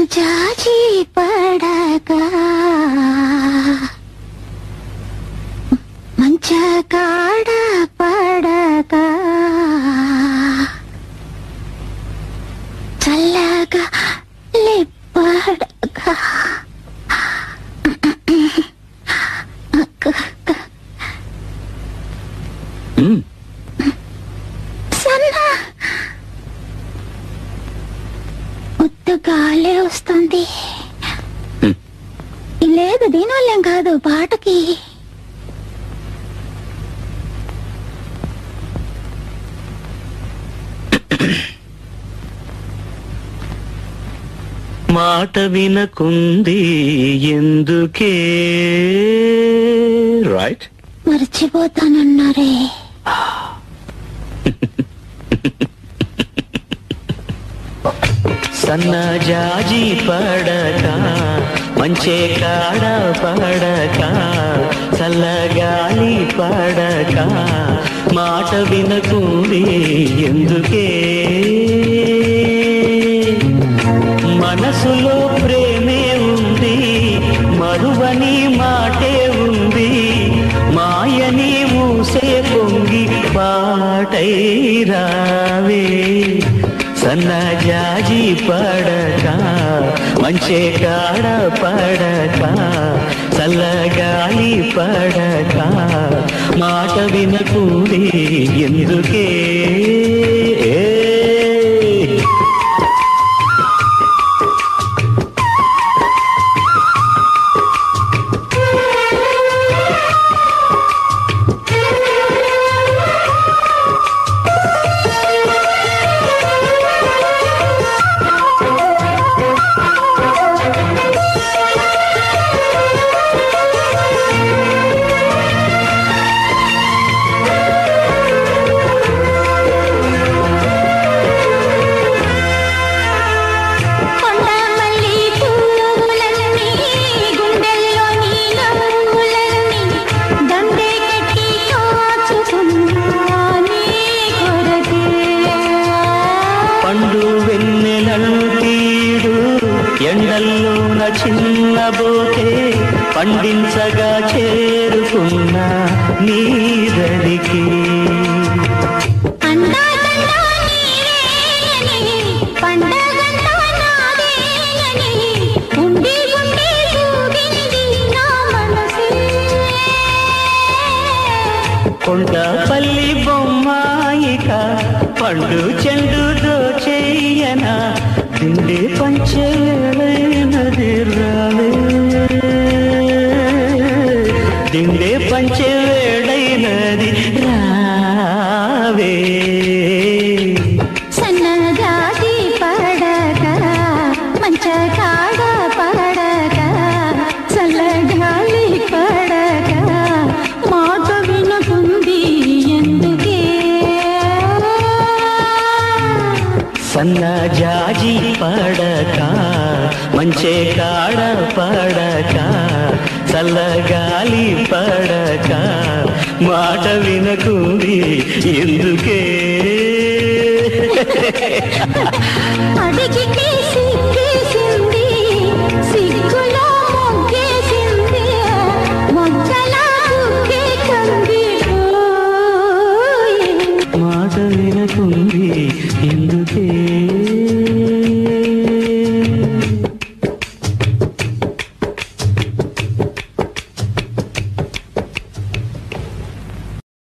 జాజి పడగా మంచ కాడ పడగా చల్లగా లేపడగా మ్మ్. సన్న ఉత్త గాలే వస్తుంది హ్మ్. లేదు దీనివల్లేం కాదు పాటకి మాట వినకుంది ఎందుకే రైట్ మర్చిపోతానన్నారే సన్నజాజి పడక మంచే కాడ పడక చల్లగాలి పడక మాట వినకుంది ఎందుకే మనసులో ప్రేమే ఉంది మరువని మాటే ఉంది మాయని ఊసే పొంగి పాటై రావే సన్నజాజి పడక మంచే కాడ పడక చల్లగాలి పడక మాట వినకూడి ఎందుకే కొండ మల్లి పువ్వులన్నీ గుండెల్లో నీ నవ్వులన్నీ దండే కట్టి కాచుకున్నా నీ కొరకే పండు వెన్నెలంటీడు ఎండల్లోన చిన్నబోతే పండించగా చేరుకున్న నీదడికి అందాదండా నీవేనని పండగంతా నాదేనని ఉండి ఉండి ఊగింది నా మనసే కొండపల్లి బొమ్మాయిక పండు చెండు దోచేయన దిండి పంచవేళైనది రావే దిండే పంచవేళైనది రావే సన్నజాతి పడక మంచ కాడ పడక చల్లగాలి పడక మాట వినకుంది ఎందుకే సన్నజాజి పడక మంచే కాడ పడక చల్లగాలి పడక మాట వినకుంది ఎందుకే